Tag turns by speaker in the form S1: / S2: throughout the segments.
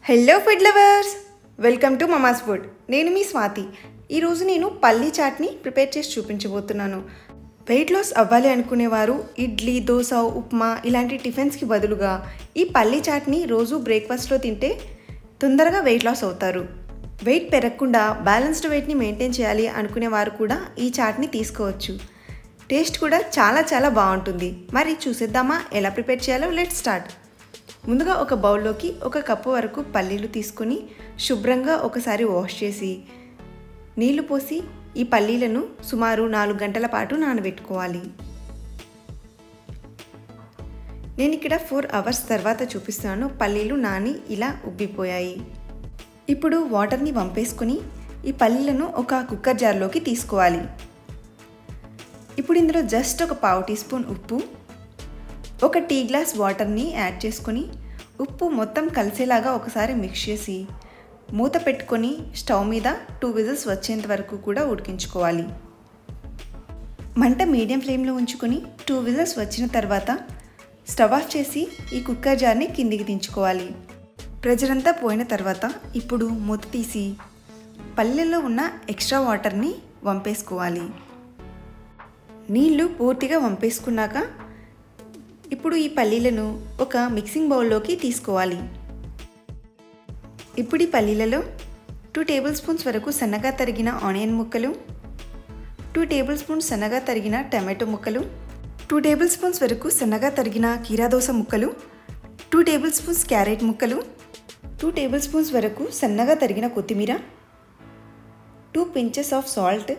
S1: hello food lovers welcome to mama's food నేను మీ స్వాతి ఈరోజు నేను పల్లీ చాట్ని ప్రిపేర్ చేసి చూపించబోతున్నాను వెయిట్ లాస్ అవ్వాలి అనుకునేవారు ఇడ్లీ దోశ ఉప్మా ఇలాంటి టిఫిన్స్కి బదులుగా ఈ పల్లీ చాట్ని రోజు బ్రేక్ఫాస్ట్లో తింటే తొందరగా వెయిట్ లాస్ అవుతారు వెయిట్ పెరగకుండా బ్యాలెన్స్డ్ వెయిట్ని మెయింటైన్ చేయాలి అనుకునేవారు కూడా ఈ చాట్ని తీసుకోవచ్చు టేస్ట్ కూడా చాలా చాలా బాగుంటుంది మరి చూసేద్దామా ఎలా ప్రిపేర్ చేయాలో లెట్ స్టార్ట్ ముందుగా ఒక బౌల్లోకి ఒక కప్పు వరకు పల్లీలు తీసుకొని శుభ్రంగా ఒకసారి వాష్ చేసి నీళ్లు పోసి ఈ పల్లీలను సుమారు నాలుగు గంటల పాటు నానబెట్టుకోవాలి నేను ఇక్కడ ఫోర్ అవర్స్ తర్వాత చూపిస్తున్నాను పల్లీలు నాని ఇలా ఉబ్బిపోయాయి ఇప్పుడు వాటర్ని వంపేసుకొని ఈ పల్లీలను ఒక కుక్కర్ జార్లోకి తీసుకోవాలి ఇప్పుడు ఇందులో జస్ట్ ఒక పావు టీ స్పూన్ ఉప్పు ఒక టీ గ్లాస్ వాటర్ని యాడ్ చేసుకొని ఉప్పు మొత్తం కలిసేలాగా ఒకసారి మిక్స్ చేసి మూత పెట్టుకొని స్టవ్ మీద టూ విజిల్స్ వచ్చేంత వరకు కూడా ఉడికించుకోవాలి మంట మీడియం ఫ్లేమ్లో ఉంచుకొని టూ విజిల్స్ వచ్చిన తర్వాత స్టవ్ ఆఫ్ చేసి ఈ కుక్కర్ జార్ని కిందికి దించుకోవాలి ప్రెజర్ అంతా పోయిన తర్వాత ఇప్పుడు మూత తీసి పల్లెల్లో ఉన్న ఎక్స్ట్రా వాటర్ని వంపేసుకోవాలి నీళ్లు పూర్తిగా వంపేసుకున్నాక ఇప్పుడు ఈ పల్లీలను ఒక మిక్సింగ్ బౌల్లోకి తీసుకోవాలి ఇప్పుడు ఈ పల్లీలలో టూ టేబుల్ స్పూన్స్ వరకు సన్నగా తరిగిన ఆనియన్ ముక్కలు టూ టేబుల్ స్పూన్స్ సన్నగా తరిగిన టమాటో ముక్కలు టూ టేబుల్ స్పూన్స్ వరకు సన్నగా తరిగిన కీరాదోస ముక్కలు టూ టేబుల్ స్పూన్స్ క్యారెట్ ముక్కలు టూ టేబుల్ స్పూన్స్ వరకు సన్నగా తరిగిన కొత్తిమీర two pinches of salt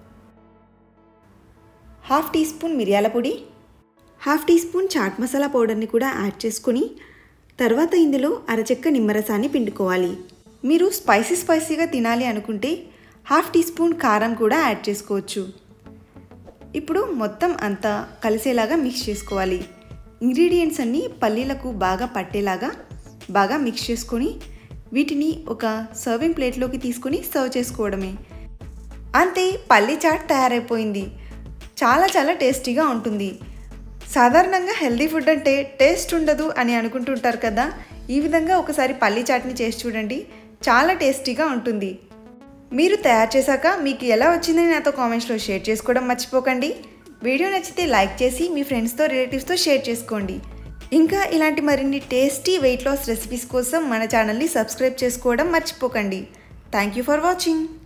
S1: half teaspoon మిరియాల పొడి half teaspoon chaat masala పౌడర్ని కూడా యాడ్ చేసుకుని తర్వాత ఇందులో అరచెక్క నిమ్మరసాన్ని పిండుకోవాలి మీరు స్పైసీ స్పైసీగా తినాలి అనుకుంటే హాఫ్ టీ స్పూన్ కారం కూడా యాడ్ చేసుకోవచ్చు ఇప్పుడు మొత్తం అంతా కలిసేలాగా మిక్స్ చేసుకోవాలి ఇంగ్రీడియంట్స్ అన్నీ పల్లీలకు బాగా పట్టేలాగా బాగా మిక్స్ చేసుకొని వీటిని ఒక సర్వింగ్ ప్లేట్లోకి తీసుకొని సర్వ్ చేసుకోవడమే అంతే పల్లీ చాట్ తయారైపోయింది చాలా చాలా టేస్టీగా ఉంటుంది సాధారణంగా హెల్దీ ఫుడ్ అంటే టేస్ట్ ఉండదు అని అనుకుంటుంటారు కదా ఈ విధంగా ఒకసారి పల్లీ చాట్ని చేసి చూడండి చాలా టేస్టీగా ఉంటుంది మీరు తయారు చేశాక మీకు ఎలా వచ్చిందని నాతో కామెంట్స్లో షేర్ చేసుకోవడం మర్చిపోకండి వీడియో నచ్చితే లైక్ చేసి మీ ఫ్రెండ్స్తో రిలేటివ్స్తో షేర్ చేసుకోండి ఇంకా ఇలాంటి మరిన్ని టేస్టీ వెయిట్ లాస్ రెసిపీస్ కోసం మన ఛానల్ని సబ్స్క్రైబ్ చేసుకోవడం మర్చిపోకండి థ్యాంక్ యూ ఫర్ వాచింగ్